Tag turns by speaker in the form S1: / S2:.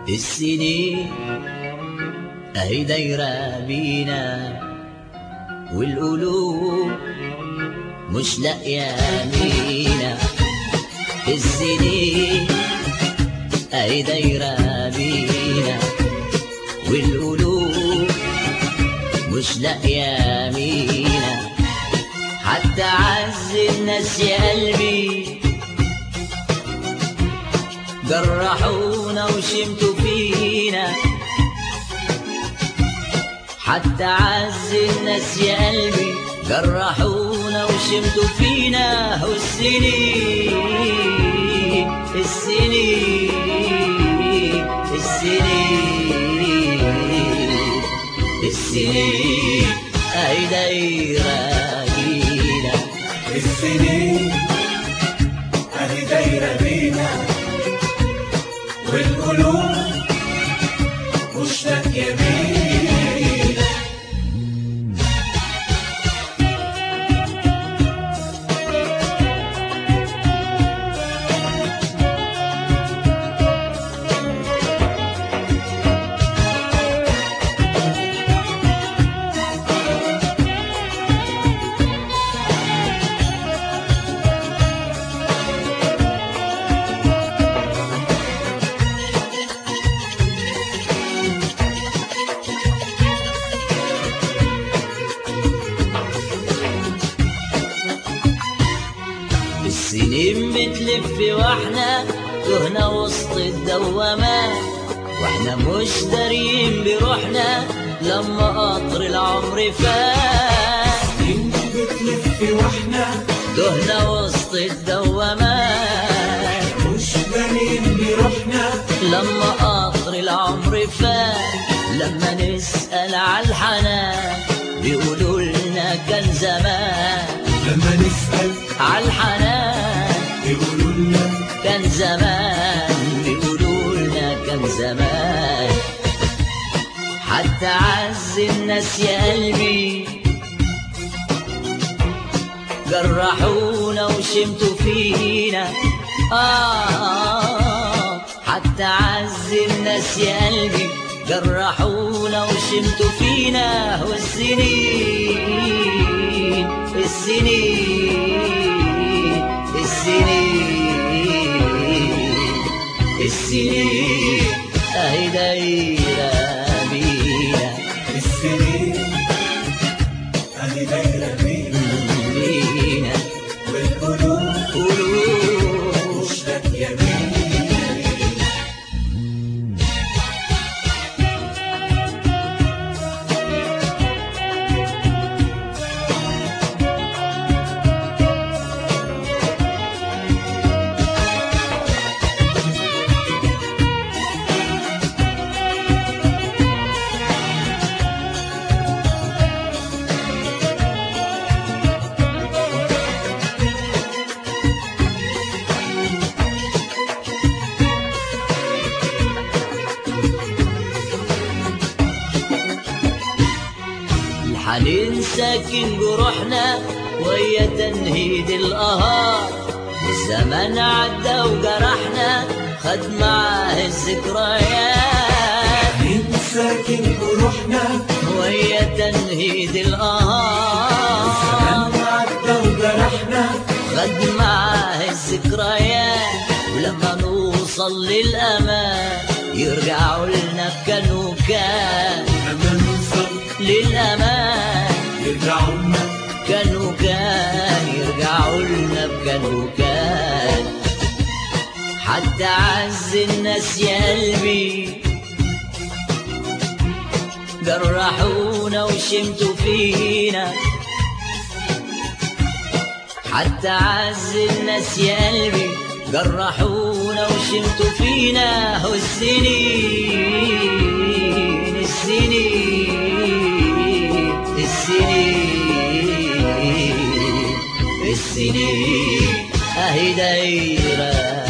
S1: السنين اهي دايرة بينا والقلوب مش لاقية مينا السنين اهي دايرة بينا والقلوب مش لاقية مينا حتى عز الناس يا قلبي جرحونا وشمتوا فينا حتى عز الناس يا قلبي جرحونا وشمتوا فينا والسنين السنين السنين السنين اهي دايره بينا
S2: السنين اهي دايرة بينا والقلوب مش لاقية بينا
S1: السنين بتلف واحنا تهنا وسط الدوامات واحنا مش دارين بروحنا لما قطر العمر فات
S2: سنين بتلف واحنا
S1: تهنا وسط الدوامات
S2: مش بنين بروحنا
S1: لما قطر العمر فات لما نسأل على الحنان بيقولوا لنا كان زمان
S2: لما نسأل
S1: على الحنان
S2: يقولوا لنا
S1: كان زمان بيقولوا لنا كان زمان حتى عز الناس يا قلبي جرحونا وشمتوا فينا آه حتى عز الناس يا قلبي جرحونا وشمتوا فينا والسنين السنين السنين السنين اهي دايرة بينا
S2: السنين اهي دايرة بينا
S1: بينا
S2: والقلوب
S1: قلوب
S2: مش لاقية بينا
S1: الحنين ساكن جروحنا ويا تنهيد القهار الزمن عدى وجرحنا خد معاه الذكريات
S2: مين ساكن بروحنا
S1: ويا تنهيد القهار
S2: زمان عدى وجرحنا
S1: خد معاه الذكريات ولما نوصل للأمان يرجعوا لنا كان وكان
S2: لما نوصل
S1: للأمان
S2: يرجعوا لنا
S1: كان وكان يرجعوا لنا بكان وكان حتى عز الناس يا قلبي جرحونا وشمتوا فينا حتى عز الناس يا قلبي جرحونا وشمتوا فينا والسنين السنين السنين السنين اهي دايره